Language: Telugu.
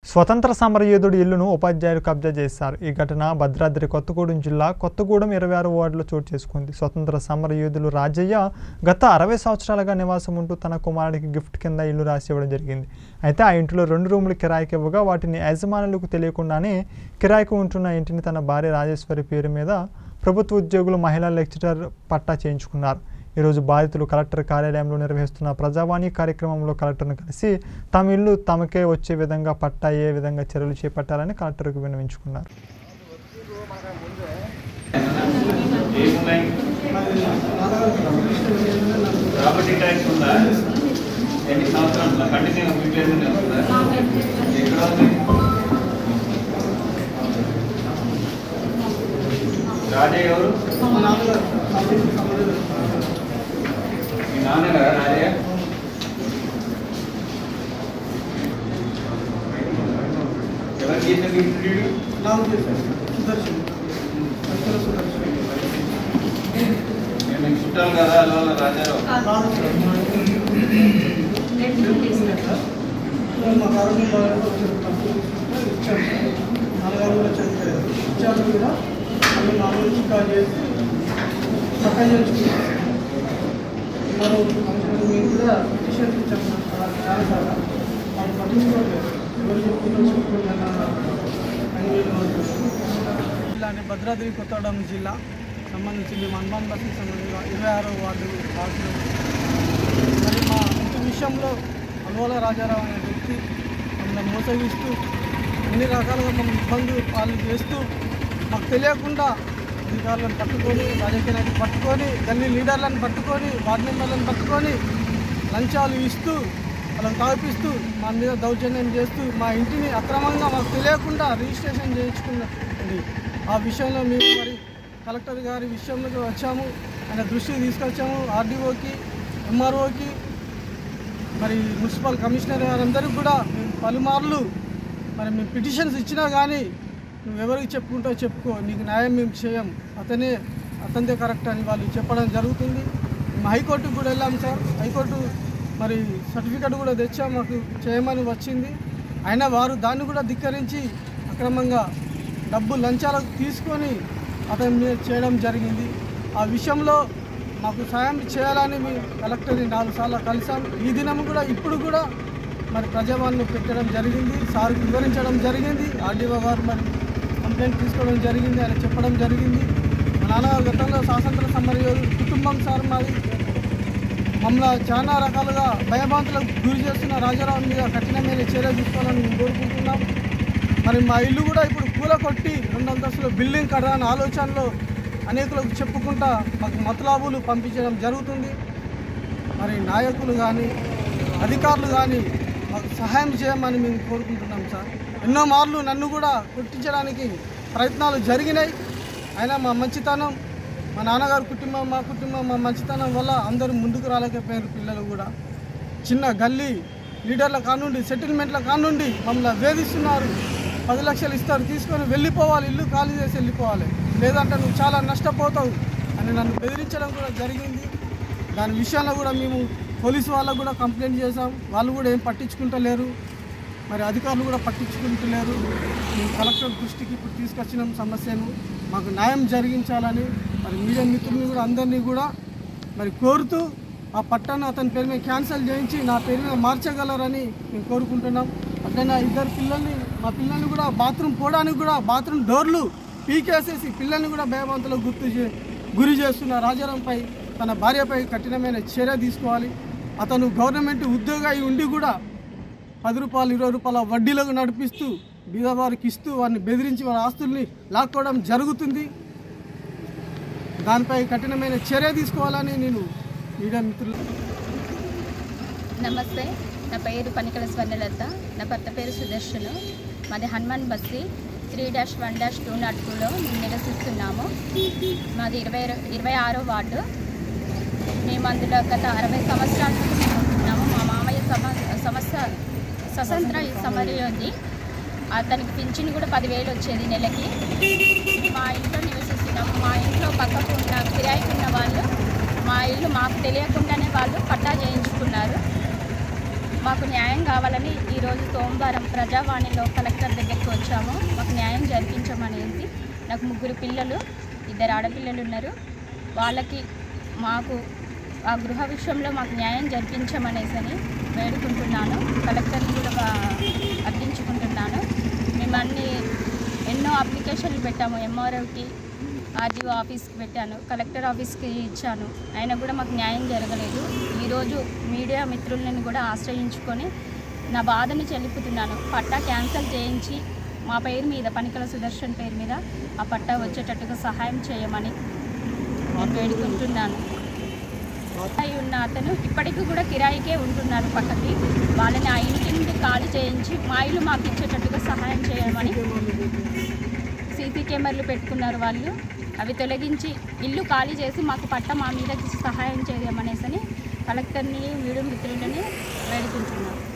స్వతంత్ర సమరయోధుడి ఇల్లును ఉపాధ్యాయులు కబ్జా చేశారు ఈ ఘటన భద్రాద్రి కొత్తగూడెం జిల్లా కొత్తగూడెం ఇరవై ఆరు వార్డులో చోటు చేసుకుంది స్వతంత్ర సమరయోధులు రాజయ్య గత అరవై సంవత్సరాలుగా నివాసం ఉంటూ తన కుమారుడికి గిఫ్ట్ కింద ఇల్లు రాసి ఇవ్వడం జరిగింది అయితే ఆ ఇంటిలో రెండు రూములు కిరాయికి ఇవ్వగా వాటిని యజమానులకు తెలియకుండానే కిరాయికి ఉంటున్న ఇంటిని తన భార్య రాజేశ్వరి పేరు మీద ప్రభుత్వ ఉద్యోగులు మహిళా లెక్చరర్ పట్టా చేయించుకున్నారు ఈరోజు బాధితులు కలెక్టర్ కార్యాలయంలో నిర్వహిస్తున్న ప్రజావాణి కార్యక్రమంలో కలెక్టర్ను కలిసి తమ ఇల్లు తమకే వచ్చే విధంగా పట్టా ఏ విధంగా చర్యలు చేపట్టాలని కలెక్టర్కు విన్నవించుకున్నారు ఏమున్నాయి ప్రాపర్టీ ట్యాక్స్ ఉందా ఎన్ని సంవత్సరాలు కంటిన్యూ ప్రిపేర్ ఉందా ఎక్కడ ఉంది రాజయ్య ఎవరు మీ నాన్నగారా రాజయ్య ఎవరు చేసిన ఇంటర్వ్యూ నేను మీకు చుట్టాలు కదా అలా రాజారావు ఇచ్చారు కూడా అన్ని మామూలు చిక్కా చేసి పక్కన చేసుకున్నాం మనం మేము కూడా టీషర్ట్ ఇచ్చాము చాలా చాలా వాళ్ళు పట్టించుకోలేదు ఎవరు చెప్పుకుంటూ చెప్పుకుంటున్నారు అని జిల్లాని భద్రాద్రి కొత్తగూడెం జిల్లా సంబంధించింది మన్మాన్ బస్కి సంబంధించిన ఇరవై ఆరో వార్డు వార్డులో మరి మా ఇంటి విషయంలో అల్వాల రాజారావు అనే వ్యక్తి మమ్మల్ని మోసగిస్తూ అన్ని రకాలుగా మనం ఇబ్బంది పాలు చేస్తూ మాకు తెలియకుండా అధికారులను పట్టుకొని రాజకీయ నాయకులు పట్టుకొని గల్లీ లీడర్లను పట్టుకొని వార్డు మెంబర్లను పట్టుకొని లంచాలు ఇస్తూ వాళ్ళని తాగిపిస్తూ మా మీద దౌర్జన్యం చేస్తూ మా ఇంటిని అక్రమంగా మాకు తెలియకుండా రిజిస్ట్రేషన్ చేయించుకున్నది ఆ విషయంలో మేము మరి కలెక్టర్ గారి విషయంలోకి వచ్చాము ఆయన దృష్టికి తీసుకొచ్చాము ఆర్డీఓకి ఎంఆర్ఓకి మరి మున్సిపల్ కమిషనర్ గారందరికీ కూడా మేము పలుమార్లు మరి మేము పిటిషన్స్ ఇచ్చినా కానీ నువ్వు ఎవరికి చెప్పుకుంటావు చెప్పుకో నీకు న్యాయం మేము చేయం అతనే అతనిదే కరెక్ట్ అని వాళ్ళు చెప్పడం జరుగుతుంది మేము హైకోర్టుకు కూడా వెళ్ళాం సార్ హైకోర్టు మరి సర్టిఫికెట్ కూడా తెచ్చాం మాకు చేయమని వచ్చింది అయినా వారు దాన్ని కూడా ధిక్కరించి అక్రమంగా డబ్బు లంచాలకు తీసుకొని అతని మీద చేయడం జరిగింది ఆ విషయంలో మాకు సాయం చేయాలని మేము కలెక్టర్ని నాలుగు సార్లు కలిసాం ఈ దినం కూడా ఇప్పుడు కూడా మరి ప్రజావాణిని పెట్టడం జరిగింది సార్కి వివరించడం జరిగింది ఆర్డీఓ గారు మరి కంప్లైంట్ తీసుకోవడం జరిగింది ఆయన చెప్పడం జరిగింది మా నాన్న గతంలో స్వాతంత్ర సమరయోధుడు కుటుంబం సార్ మాది మమ్మల్ని చాలా రకాలుగా భయభ్రాంతులకు గురి చేస్తున్న రాజారావు మీద కఠినమైన చర్య తీసుకోవాలని మేము కోరుకుంటున్నాం మరి మా ఇల్లు కూడా ఇప్పుడు కూల కొట్టి రెండు అంతస్తుల బిల్డింగ్ కట్టాలని ఆలోచనలో అనేకులకు చెప్పుకుంటా మాకు మతలాభులు పంపించడం జరుగుతుంది మరి నాయకులు కానీ అధికారులు కానీ మాకు సహాయం చేయమని మేము కోరుకుంటున్నాం సార్ ఎన్నో మార్లు నన్ను కూడా కొట్టించడానికి ప్రయత్నాలు జరిగినాయి అయినా మా మంచితనం మా నాన్నగారి కుటుంబం మా కుటుంబం మా మంచితనం వల్ల అందరూ ముందుకు రాలేకపోయారు పిల్లలు కూడా చిన్న గల్లీ లీడర్ల కానుండి సెటిల్మెంట్ల కానుండి మమ్మల్ని వేధిస్తున్నారు పది లక్షలు ఇస్తారు తీసుకొని వెళ్ళిపోవాలి ఇల్లు ఖాళీ చేసి వెళ్ళిపోవాలి లేదంటే నువ్వు చాలా నష్టపోతావు అని నన్ను బెదిరించడం కూడా జరిగింది దాని విషయంలో కూడా మేము పోలీసు వాళ్ళకు కూడా కంప్లైంట్ చేసాం వాళ్ళు కూడా ఏం పట్టించుకుంటలేరు మరి అధికారులు కూడా పట్టించుకుంటలేరు మేము కలెక్టర్ దృష్టికి ఇప్పుడు తీసుకొచ్చిన సమస్యను మాకు న్యాయం జరిగించాలని మరి మీడియా మిత్రుల్ని కూడా అందరినీ కూడా మరి కోరుతూ ఆ పట్టాను అతని పేరు మీద క్యాన్సిల్ చేయించి నా పేరు మీద మార్చగలరని మేము కోరుకుంటున్నాం అట్లనే ఇద్దరు పిల్లల్ని మా పిల్లల్ని కూడా బాత్రూమ్ పోవడానికి కూడా బాత్రూమ్ డోర్లు పీకేసేసి పిల్లల్ని కూడా భయవంతులకు గుర్తు చే గురి చేస్తున్న రాజారాంపై తన భార్యపై కఠినమైన చర్య తీసుకోవాలి అతను గవర్నమెంట్ ఉద్యోగి అయి ఉండి కూడా పది రూపాయలు ఇరవై రూపాయల వడ్డీలకు నడిపిస్తూ బీదవారికి ఇస్తూ వారిని బెదిరించి వారి ఆస్తుల్ని లాక్కోవడం జరుగుతుంది దానిపై కఠినమైన చర్య తీసుకోవాలని నేను మీడియా మిత్రులు నమస్తే నా పేరు పనికల స్వర్ణలత నా భర్త పేరు సుదర్శను మాది Hanuman Basti three dash one dash two నాట్ టూలో మేము నివసిస్తున్నాము మాది ఇరవై ఇరవై ఆరో వార్డు మేము అందులో గత అరవై సంవత్సరాల నుంచి మేము ఉంటున్నాము మా మామయ్య సమ సమస్య స్వతంత్ర సమరయోధి అతనికి పింఛన్ కూడా పదివేలు వచ్చేది నెలకి మా ఇంట్లో నివసిస్తున్నాము మా ఇంట్లో పక్కకు ఉన్న కిరాయికి ఉన్న వాళ్ళు మా ఇల్లు మాకు తెలియకుండానే వాళ్ళు పట్టా చేయించుకున్నారు మాకు న్యాయం కావాలని ఈరోజు సోమవారం ప్రజావాణిలో కలెక్టర్ దగ్గరికి వచ్చాము మాకు న్యాయం జరిపించమనేసి నాకు ముగ్గురు పిల్లలు ఇద్దరు ఆడపిల్లలు ఉన్నారు వాళ్ళకి మాకు ఆ గృహ విషయంలో మాకు న్యాయం జరిపించమనేసని వేడుకుంటున్నాను కలెక్టర్ని కూడా వా- అర్థించుకుంటున్నాను మేము అన్ని ఎన్నో అప్లికేషన్లు పెట్టాము ఎంఆర్ఓకి ఆర్డీఓ ఆఫీస్కి పెట్టాను కలెక్టర్ ఆఫీస్కి ఇచ్చాను అయినా కూడా మాకు న్యాయం జరగలేదు ఈరోజు మీడియా మిత్రులను కూడా ఆశ్రయించుకొని నా బాధను చెల్లిపుతున్నాను పట్టా క్యాన్సిల్ చేయించి మా పేరు మీద పనికల సుదర్శన్ పేరు మీద ఆ పట్టా వచ్చేటట్టుగా సహాయం చేయమని నేను వేడుకుంటున్నాను అయి ఉన్న అతను ఇప్పటికీ కూడా కిరాయికే ఉంటున్నారు పక్కకి వాళ్ళని ఆ ఇంటి నుండి ఖాళీ చేయించి మా ఇల్లు మాకు ఇచ్చేటట్టుగా సహాయం చేయమని సీసీ కెమెరాలు పెట్టుకున్నారు వాళ్ళు అవి తొలగించి ఇల్లు ఖాళీ చేసి మాకు పట్ట మా మీద సహాయం చేయమనేసని కలెక్టర్ని వీడు మిత్రులని వేడుకుంటున్నాను